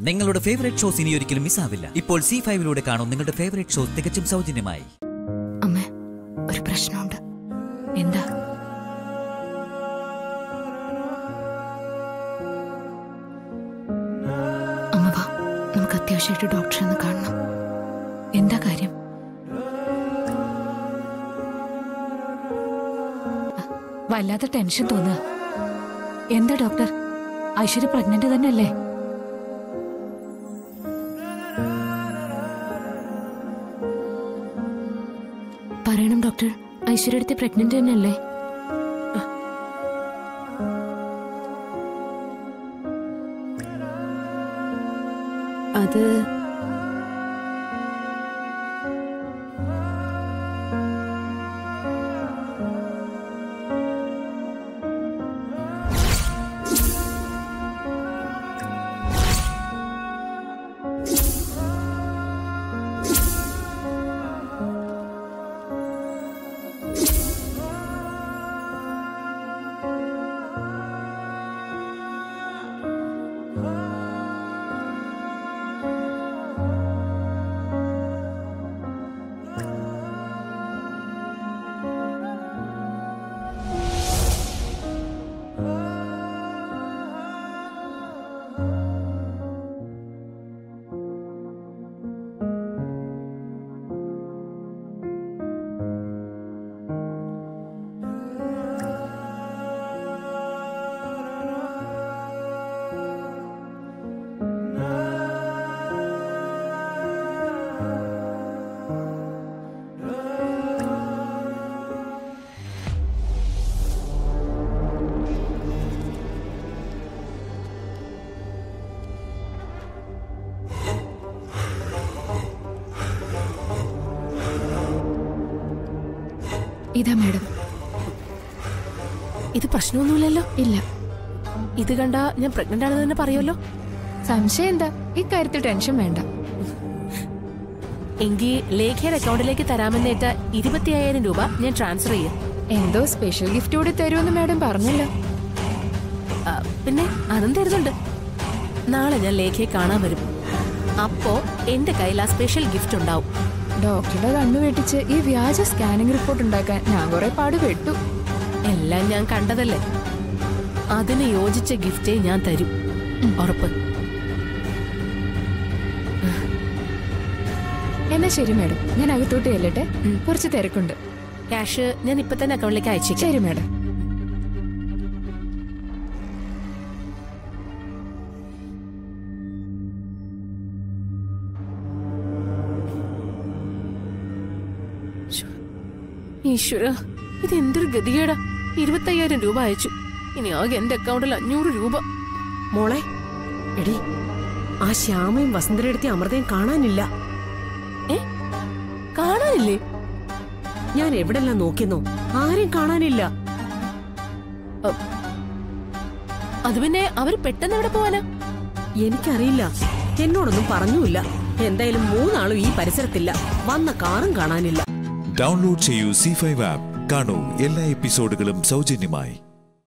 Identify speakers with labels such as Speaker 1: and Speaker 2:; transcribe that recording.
Speaker 1: നിങ്ങളുടെ favourite shows ഇനി ഒരിക്കലും മിസ്സാവില്ല ഇപ്പോൾ സി ഫൈവിലൂടെ കാണും നിങ്ങളുടെ ഫേവറേറ്റ് ഷോസ് തികച്ചും സൗജന്യമായി
Speaker 2: അമ്മ ഒരു പ്രശ്നമുണ്ട് എന്താ അമ്മ വാ നമുക്ക് അത്യാവശ്യമായിട്ട് ഡോക്ടറെ ഒന്ന് കാണണം എന്താ കാര്യം വല്ലാത്ത ടെൻഷൻ തോന്നുക എന്താ ഡോക്ടർ ഐശ്വര്യ പ്രഗ്നന്റ് തന്നെയല്ലേ പറയണം ഡോക്ടർ ഐശ്വര്യ അടുത്ത് പ്രഗ്നന്റ് തന്നെയല്ലേ
Speaker 3: അത്
Speaker 2: ഇതാ മാഡം
Speaker 3: ഇത് പ്രശ്നമൊന്നുമില്ലല്ലോ
Speaker 2: ഇല്ല
Speaker 3: ഇത് കണ്ട ഞാൻ പ്രഗ്നന്റ് ആണെന്ന് തന്നെ പറയുമല്ലോ
Speaker 2: സംശയം എന്താ ഇക്കാര്യത്തിൽ ടെൻഷൻ വേണ്ട
Speaker 3: എങ്കിൽ ലേഖയുടെ അക്കൗണ്ടിലേക്ക് തരാമെന്നേറ്റ ഇരുപത്തി അയ്യായിരം രൂപ ഞാൻ ട്രാൻസ്ഫർ ചെയ്യാം
Speaker 2: എന്തോ സ്പെഷ്യൽ ഗിഫ്റ്റ് കൂടി തരുമെന്ന് മാഡം പറഞ്ഞല്ലോ
Speaker 3: ആ, പിന്നെ അതും തരുന്നുണ്ട് നാളെ ഞാൻ ലേഖയെ കാണാൻ വരും അപ്പോ എന്റെ കയ്യിൽ ആ സ്പെഷ്യൽ ഗിഫ്റ്റ് ഉണ്ടാവും
Speaker 2: ഡോക്ടറുടെ കണ്ണു വെട്ടിച്ച് ഈ വ്യാജ സ്കാനിംഗ് റിപ്പോർട്ട് ഉണ്ടാക്കാൻ ഞാൻ കുറെ പാട് പെട്ടു
Speaker 3: എല്ലാം ഞാൻ കണ്ടതല്ലേ അതിന് യോജിച്ച ഗിഫ്റ്റേ ഞാൻ തരും ഉറപ്പ്
Speaker 2: എന്നാ ശരി മാഡം ഞാൻ അകത്തോട്ട് ചെല്ലട്ടെ കുറച്ച് തിരക്കുണ്ട്
Speaker 3: ക്യാഷ് ഞാൻ ഇപ്പൊ തന്നെ അക്കൗണ്ടിലേക്ക് അയച്ചേക്കാം
Speaker 2: ശരി മാഡം
Speaker 3: ഈശ്വര ഇത് എന്തൊരു ഗതികേടാ ഇരുപത്തയ്യായിരം രൂപ അയച്ചു ഇനി ആകെ എന്റെ അക്കൗണ്ടിൽ അഞ്ഞൂറ് രൂപ
Speaker 4: മോളെ എടി ആ ശ്യാമയും വസുന്ധരയെടുത്തി അമൃതയും കാണാനില്ല
Speaker 3: ഏ കാണാനില്ലേ
Speaker 4: ഞാൻ എവിടെല്ലാം നോക്കിയെന്നോ ആരെയും കാണാനില്ല
Speaker 3: അത് പിന്നെ അവര് പെട്ടെന്ന് എവിടെ പോവാനാ
Speaker 4: എനിക്കറിയില്ല എന്നോടൊന്നും പറഞ്ഞുമില്ല എന്തായാലും മൂന്നാളും ഈ പരിസരത്തില്ല വന്ന കാറും കാണാനില്ല
Speaker 5: ഡൗൺലോഡ് ചെയ്യൂ സി ഫൈവ് ആപ്പ് കാണൂ എല്ലാ എപ്പിസോഡുകളും സൗജന്യമായി